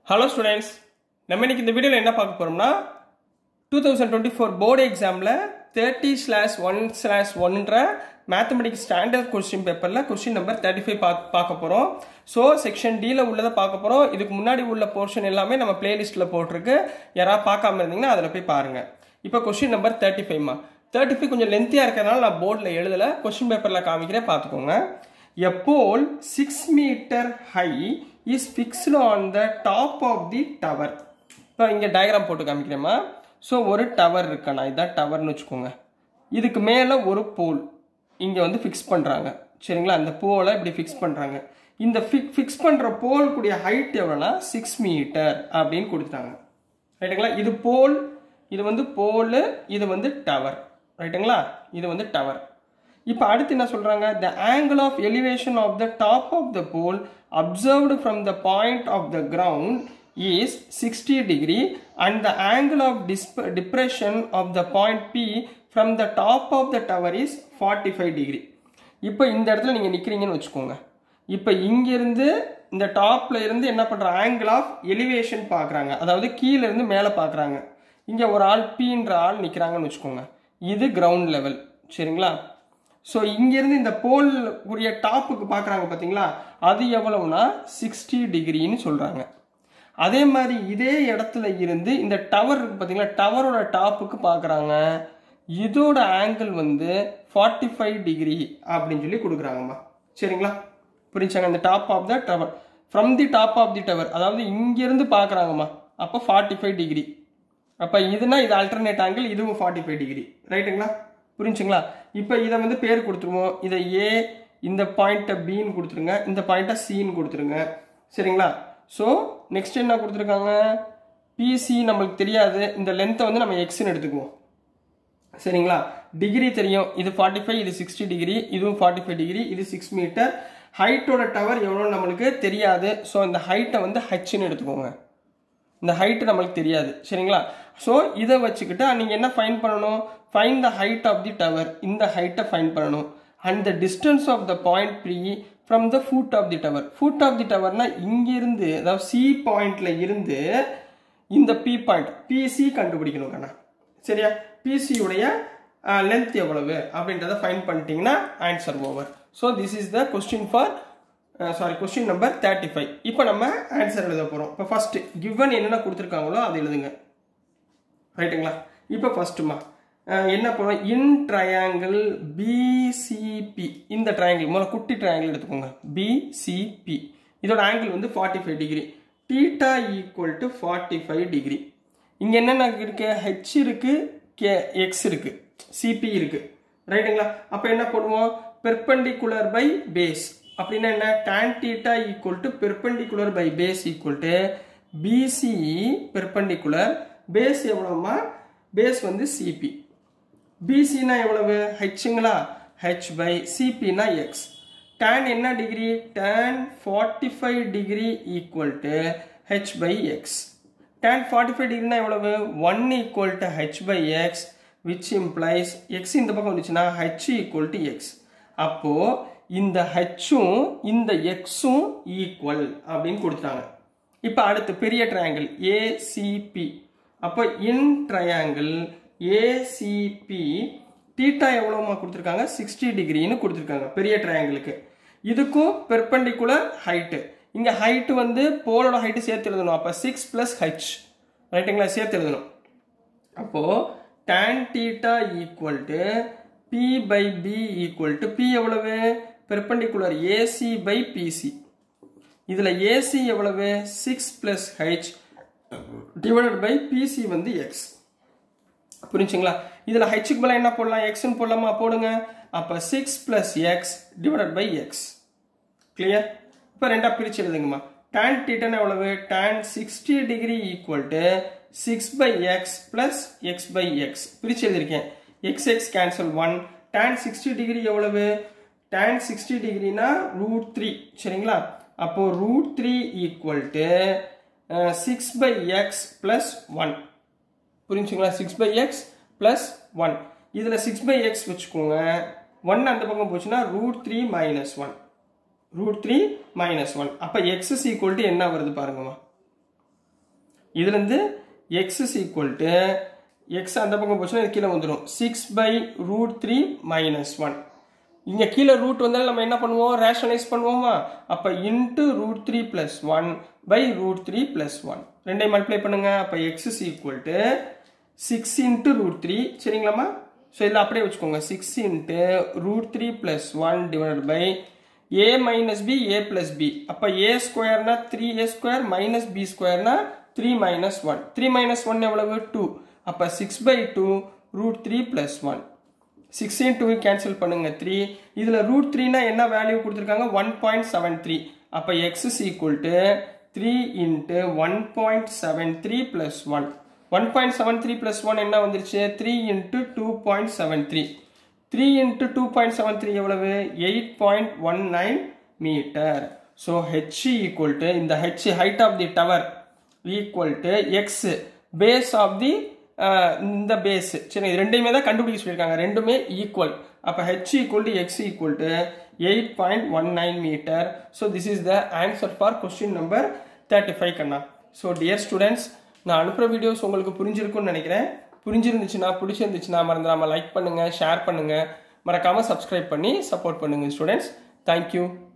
Hello students நம்ம இன்னைக்கு இந்த வீடியோவில் என்ன பார்க்க போகிறோம்னா two thousand twenty four board எக்ஸாமில் தேர்ட்டி ஸ்லாஷ் ஒன் ஸ்லாஷ் ஒன்ற மேத்தமெட்டிக்ஸ் ஸ்டாண்டர்ட் கொஸ்டின் பேப்பரில் கொஸ்டின் நம்பர் தேர்ட்டி ஃபைவ் பார்க்க பார்க்க போகிறோம் ஸோ செக்ஷன் டியில் உள்ளதை பார்க்க போகிறோம் இதுக்கு முன்னாடி உள்ள போர்ஷன் எல்லாமே நம்ம பிளேலிஸ்ட்டில் போட்டிருக்கு யாராவது பார்க்காம இருந்தீங்கன்னா அதில் போய் பாருங்கள் இப்போ கொஸ்டின் நம்பர் தேர்ட்டி ஃபைவ்மா தேர்ட்டி ஃபைவ் கொஞ்சம் லென்த்தியாக இருக்கிறதுனால நான் போர்டில் எழுதலை கொஸ்டின் பேப்பரில் காமிக்கிறேன் பார்த்துக்கோங்க A pole 6 meter high is fixed on the top of the tower. இப்போ இங்கே டயக்ராம் போட்டு காமிக்கிறேம்மா ஸோ ஒரு டவர் இருக்கண்ணா இதான் டவர்னு வச்சுக்கோங்க இதுக்கு மேலே ஒரு போல் இங்கே வந்து ஃபிக்ஸ் பண்ணுறாங்க சரிங்களா அந்த போலை இப்படி ஃபிக்ஸ் பண்ணுறாங்க இந்த ஃபிக் ஃபிக்ஸ் பண்ணுற போல் கூடிய ஹைட் எவ்வளோனா சிக்ஸ் மீட்டர் அப்படின்னு கொடுத்துட்டாங்க ரைட்டுங்களா இது போல் இது வந்து போலு இது வந்து டவர் ரைட்டுங்களா இது வந்து டவர் இப்போ அடுத்து என்ன சொல்றாங்க the angle of elevation of the top of the pole observed from the point of the ground is sixty degree and the angle of டிஸ்ப depression of the point P from the top of the tower is forty five degree இப்போ இந்த இடத்துல நீங்கள் நிற்கிறீங்கன்னு வச்சுக்கோங்க இப்போ இங்கிருந்து இந்த டாப்ல இருந்து என்ன பண்ணுற ஆங்கிள் ஆஃப் எலிவேஷன் பார்க்குறாங்க அதாவது கீழே இருந்து மேலே பார்க்குறாங்க இங்கே ஒரு ஆள் பீன்ற ஆள் நிற்கிறாங்கன்னு வச்சுக்கோங்க இது கிரவுண்ட் லெவல் சரிங்களா ஸோ இங்கேருந்து இந்த போல் உரிய டாப்புக்கு பார்க்குறாங்க பார்த்தீங்களா அது எவ்வளவுனா சிக்ஸ்டி டிகிரின்னு சொல்கிறாங்க அதே மாதிரி இதே இடத்துல இருந்து இந்த டவர் இருக்கு பார்த்தீங்களா டவரோட டாப்புக்கு பார்க்குறாங்க இதோட ஆங்கிள் வந்து ஃபார்ட்டி ஃபைவ் டிகிரி அப்படின்னு சொல்லி கொடுக்குறாங்கம்மா சரிங்களா புரிஞ்சாங்க இந்த top of the tower from the top of the tower அதாவது இங்கேருந்து பார்க்குறாங்கம்மா அப்போ ஃபார்ட்டி ஃபைவ் டிகிரி அப்போ இதுனா இது அல்டர்னேட் ஆங்கிள் இதுவும் ஃபார்ட்டி ஃபைவ் டிகிரி ரைட்டுங்களா புரிஞ்சுங்களா இப்போ இதை வந்து பேர் கொடுத்துருவோம் இதை ஏ இந்த பாயிண்ட்டை பின்னு கொடுத்துருங்க இந்த பாயிண்ட்டை சின்னு கொடுத்துருங்க சரிங்களா ஸோ நெக்ஸ்ட் என்ன கொடுத்துருக்காங்க பிசி நம்மளுக்கு தெரியாது இந்த லென்த்தை வந்து நம்ம எக்ஸ்ன்னு எடுத்துக்குவோம் சரிங்களா டிகிரி தெரியும் இது ஃபார்ட்டி ஃபைவ் இது சிக்ஸ்டி டிகிரி இதுவும் ஃபார்ட்டி ஃபைவ் டிகிரி இது சிக்ஸ் மீட்டர் ஹைட்டோட டவர் எவ்வளோ நம்மளுக்கு தெரியாது ஸோ இந்த ஹைட்டை வந்து ஹச்ன்னு எடுத்துக்கோங்க இந்த ஹைட்டு நம்மளுக்கு தெரியாது சரிங்களா ஸோ இதை வச்சுக்கிட்டு நீங்கள் என்ன ஃபைன் பண்ணணும் find the height of the tower இந்த ஹைட்டை ஃபைன் பண்ணணும் and the distance of the point P from the foot of the tower foot of the டவர்னா இங்கிருந்து அதாவது சி பாயிண்ட்ல இருந்து இந்த பி பாயிண்ட் பிசி கண்டுபிடிக்கணும் கண்ணா சரியா பிசியுடைய லென்த் எவ்வளவு அப்படின்றத ஃபைன் பண்ணிட்டீங்கன்னா answer over so this is the question for sorry question number thirty five இப்போ நம்ம ஆன்சர் எழுத போகிறோம் இப்போ ஃபர்ஸ்ட் கிவன் என்னென்ன கொடுத்துருக்காங்களோ அது எழுதுங்க ரைட்டுங்களா இப்போ ஃபர்ஸ்ட்டுமா என்ன பண்ணுவோம் இன் ட்ரையாங்கிள் பிசிபி இந்த ட்ரையாங்கிள் முதல்ல குட்டி ட்ரையாங்கிள் எடுத்துக்கோங்க பிசிபி இதோட ஆங்கிள் வந்து forty five degree theta equal to forty five degree இங்கே என்னென்ன இருக்கு ஹெச் இருக்கு கே எக்ஸ் இருக்கு சிபி இருக்கு ரைட்டுங்களா அப்போ என்ன பண்ணுவோம் பெர்பெண்டிகுலர் பை பேஸ் அப்படின்னா என்ன tan theta equal to perpendicular by base equal to PCE perpendicular base எவ்வளோமா பேஸ் வந்து சிபி பிசினா எவ்வளவு ஹெச்சுங்களா ஹெச் பை சிபினா எக்ஸ் tan என்ன degree tan forty five degree equal to H by X tan forty five டிகிரினா எவ்வளவு one equal to H by X which implies X இந்த பக்கம் வந்துச்சுன்னா ஹெச் ஈக்குவல் டு எக்ஸ் அப்போது இந்த ஹெச்சும் இந்த எக்ஸும் ஈக்குவல் அப்படின்னு கொடுத்துட்டாங்க இப்போ அடுத்து பெரிய ட்ரையாங்கிள் ஏசிபி அப்போ இன் ட்ரையாங்கிள் ஏசிபி டீட்டா எவ்வளோமா கொடுத்துருக்காங்க சிக்ஸ்டி டிகிரின்னு கொடுத்துருக்காங்க பெரிய ட்ரையாங்கிளுக்கு இதுக்கும் பெர்பெண்டிகுலர் ஹைட்டு இங்கே ஹைட்டு வந்து போலோட ஹைட்டு சேர்த்து எழுதணும் அப்போ சிக்ஸ் ப்ளஸ் ஹெச் ரைட்டுங்களா சேர்த்து எழுதணும் அப்போது tan theta equal to P by B equal to P எவ்வளவு பெர்பெண்டிகுலர் ஏசி பை பிசி இதில் ஏசி எவ்வளவு six plus H divided by BC வந்து எக்ஸ் புரிஞ்சுங்களா இதில் ஹெச்சுக்கு மேலே என்ன போடலாம் எக்ஸ்னு போடலாமா போடுங்க அப்போ six plus X divided by X clear இப்போ ரெண்டாக பிரித்து எழுதுங்கம்மா tan தீட்டன் எவ்வளவு tan sixty degree equal to six by X plus X by X பிரித்து எழுதியிருக்கேன் X X cancel one tan sixty degree எவ்வளவு tan சிக்ஸ்டி டிகிரினா ரூட் த்ரீ சரிங்களா அப்போ root three equal to six by X plus one புரிஞ்சுங்களா six by X plus one இதில் six by X வச்சுக்கோங்க one அந்த பக்கம் போச்சுன்னா root three minus one root three minus one அப்போ எக்ஸ் இஸ் ஈக்குவல் டு என்ன வருது பாருங்கம்மா இதுலேருந்து X is equal to X அந்த பக்கம் போச்சுன்னா இது கீழே வந்துடும் six by root three minus one இங்கே கீழே ரூட் வந்தாலும் நம்ம என்ன பண்ணுவோம் ரேஷனலைஸ் பண்ணுவோமா அப்போ into root three plus one by root three plus one ரெண்டையும் மல்டிப்ளை பண்ணுங்க அப்போ X is equal to six into root three சரிங்களாம்மா ஸோ இதில் அப்படியே வச்சுக்கோங்க six into root three plus one divide by A minus B A plus B அப்போ A ஸ்கொயர்னா three A square minus B ஸ்கொயர்னா three minus one three minus one எவ்வளவு two அப்போ six by two root three plus one sixteen two cancel பண்ணுங்க three இதில் root த்ரீனா என்ன value கொடுத்துருக்காங்க ஒன் பாயிண்ட் செவன் த்ரீ அப்போ X is equal to three into one point seven three plus one one point seven three plus one என்ன வந்துருச்சு three into two point seven three three into two point seven three எவ்வளவு eight point one nine metre so H equal to இந்த H height of the tower equal to X base of தி இந்த base சரி இது ரெண்டையுமே தான் கண்டுபிடிக்க சொல்லியிருக்காங்க ரெண்டுமே ஈக்குவல் அப்போ H equal to X equal to eight point one nine metre so this is the answer for question number thirty five கண்ணா ஸோ டியர் ஸ்டூடெண்ட்ஸ் நான் அனுப்புகிற வீடியோஸ் உங்களுக்கு புரிஞ்சிருக்கும்னு நினைக்கிறேன் புரிஞ்சிருந்துச்சுன்னா பிடிச்சிருந்துச்சுன்னா மறந்துடாமல் லைக் பண்ணுங்கள் ஷேர் பண்ணுங்கள் மறக்காமல் சப்ஸ்கிரைப் பண்ணி சப்போர்ட் பண்ணுங்கள் ஸ்டூடெண்ட்ஸ் தேங்க்யூ